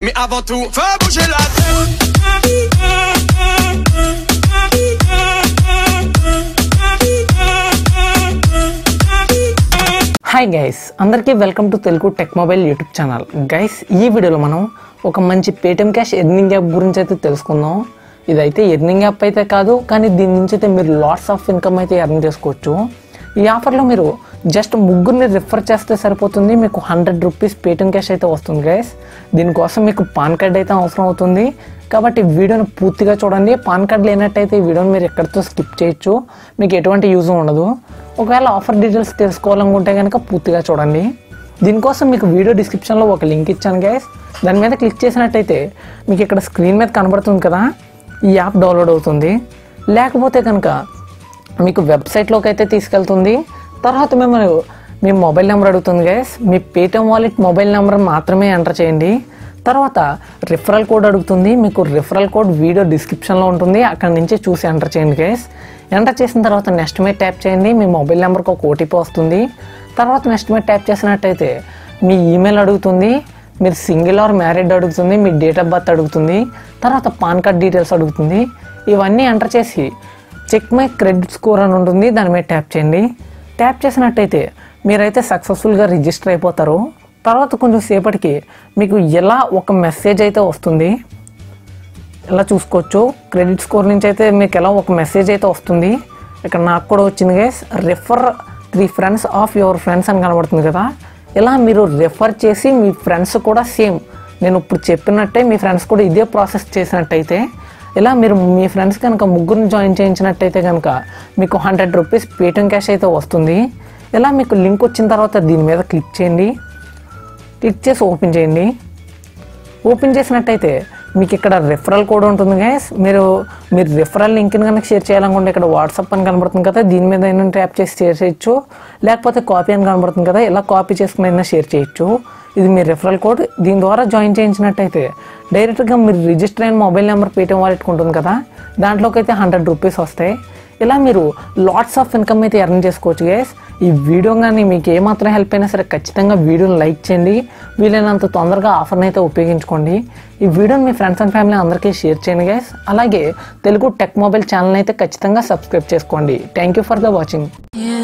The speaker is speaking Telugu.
Mais avant tout, fais bouger la tête. Hi guys అందరికీ welcome to Telugu tech mobile YouTube channel guys ఈ వీడియోలో మనం ఒక మంచి పేటిఎం క్యాష్ ఎర్నింగ్ యాప్ గురించి అయితే తెలుసుకుందాం ఇదైతే ఎర్నింగ్ యాప్ అయితే కాదు కానీ దీని నుంచి అయితే మీరు లాట్స్ ఆఫ్ ఇన్కమ్ అయితే ఎర్న్ చేసుకోవచ్చు ఈ ఆఫర్లో మీరు జస్ట్ ముగ్గురిని రిఫర్ చేస్తే సరిపోతుంది మీకు హండ్రెడ్ రూపీస్ పేటిఎం క్యాష్ అయితే వస్తుంది గైస్ దీనికోసం మీకు పాన్ కార్డ్ అయితే అవసరం అవుతుంది కాబట్టి వీడియోని పూర్తిగా చూడండి పాన్ కార్డ్ లేనట్టయితే ఈ వీడియోని మీరు ఎక్కడితో స్కిప్ చేయొచ్చు మీకు ఎటువంటి యూజ్ ఉండదు ఒకవేళ ఆఫర్ డీటెయిల్స్ తెలుసుకోవాలనుకుంటే కనుక పూర్తిగా చూడండి దీనికోసం మీకు వీడియో డిస్క్రిప్షన్లో ఒక లింక్ ఇచ్చాను గైస్ దాని మీద క్లిక్ చేసినట్టయితే మీకు ఇక్కడ స్క్రీన్ మీద కనబడుతుంది కదా ఈ యాప్ డౌన్లోడ్ అవుతుంది లేకపోతే కనుక మీకు వెబ్సైట్లోకి అయితే తీసుకెళ్తుంది తర్వాత మిమ్మల్ని మీ మొబైల్ నెంబర్ అడుగుతుంది గైస్ మీ పేటిఎం వాలెట్ మొబైల్ నెంబర్ మాత్రమే ఎంటర్ చేయండి తర్వాత రిఫరల్ కోడ్ అడుగుతుంది మీకు రిఫరల్ కోడ్ వీడియో డిస్క్రిప్షన్లో ఉంటుంది అక్కడ నుంచి చూసి ఎంటర్ చేయండి గైస్ ఎంటర్ చేసిన తర్వాత నెక్స్ట్ మీద ట్యాప్ చేయండి మీ మొబైల్ నెంబర్కి ఒక ఓటీపీ వస్తుంది తర్వాత నెక్స్ట్ మీద ట్యాప్ చేసినట్టయితే మీ ఈమెయిల్ అడుగుతుంది మీరు సింగిల్ ఆర్ మ్యారీడ్ అడుగుతుంది మీ డేట్ ఆఫ్ బర్త్ అడుగుతుంది తర్వాత పాన్ కార్డ్ డీటెయిల్స్ అడుగుతుంది ఇవన్నీ ఎంటర్ చేసి చెక్ మై క్రెడిట్ స్కోర్ అని ఉంటుంది దాని మీద ట్యాప్ చేయండి ట్యాప్ చేసినట్టయితే మీరైతే సక్సెస్ఫుల్గా రిజిస్టర్ అయిపోతారు తర్వాత కొంచెం సేపటికి మీకు ఎలా ఒక మెసేజ్ అయితే వస్తుంది ఇలా చూసుకోవచ్చు క్రెడిట్ స్కోర్ నుంచి అయితే మీకు ఎలా ఒక మెసేజ్ అయితే వస్తుంది ఇక్కడ నాకు కూడా వచ్చింది guys refer three friends of your friends అని కనబడుతుంది కదా ఇలా మీరు రిఫర్ చేసి మీ ఫ్రెండ్స్ కూడా సేమ్ నేను ఇప్పుడు చెప్పినట్టే మీ ఫ్రెండ్స్ కూడా ఇదే ప్రాసెస్ చేసినట్టయితే ఇలా మీరు మీ ఫ్రెండ్స్ కనుక ముగ్గురిని జాయిన్ చేయించినట్టయితే కనుక మీకు హండ్రెడ్ రూపీస్ పేటిఎం క్యాష్ అయితే వస్తుంది ఇలా మీకు లింక్ వచ్చిన తర్వాత దీని మీద క్లిక్ చేయండి క్లిక్ చేసి ఓపెన్ చేయండి ఓపెన్ చేసినట్టయితే మీకు ఇక్కడ రిఫరల్ కోడ్ ఉంటుంది గైస్ మీరు మీరు రిఫరల్ లింక్ని కనుక షేర్ చేయాలనుకుంటే ఇక్కడ వాట్సాప్ అని కనబడుతుంది కదా దీని మీద అయినా ట్యాప్ చేసి షేర్ చేయొచ్చు లేకపోతే కాపీ అని కనబడుతుంది కదా ఇలా కాపీ చేసుకుని అయినా షేర్ చేయొచ్చు ఇది మీ రిఫరల్ కోడ్ దీని ద్వారా జాయిన్ చేయించినట్టయితే డైరెక్ట్గా మీరు రిజిస్టర్ అయిన మొబైల్ నెంబర్ పేటిఎం వాలెట్ ఉంటుంది కదా దాంట్లోకి అయితే హండ్రెడ్ రూపీస్ వస్తాయి ఇలా మీరు లాట్స్ ఆఫ్ ఇన్కమ్ అయితే ఎర్న్ చేసుకోవచ్చు గైస్ ఈ వీడియో కానీ మీకు ఏమాత్రం హెల్ప్ అయినా సరే ఖచ్చితంగా వీడియోని లైక్ చేయండి వీలైనంత తొందరగా ఆఫర్ని అయితే ఉపయోగించుకోండి ఈ వీడియోని మీ ఫ్రెండ్స్ అండ్ ఫ్యామిలీ అందరికీ షేర్ చేయండి గైస్ అలాగే తెలుగు టెక్ మొబైల్ ఛానల్ అయితే ఖచ్చితంగా సబ్స్క్రైబ్ చేసుకోండి thank you for the watching Yeah.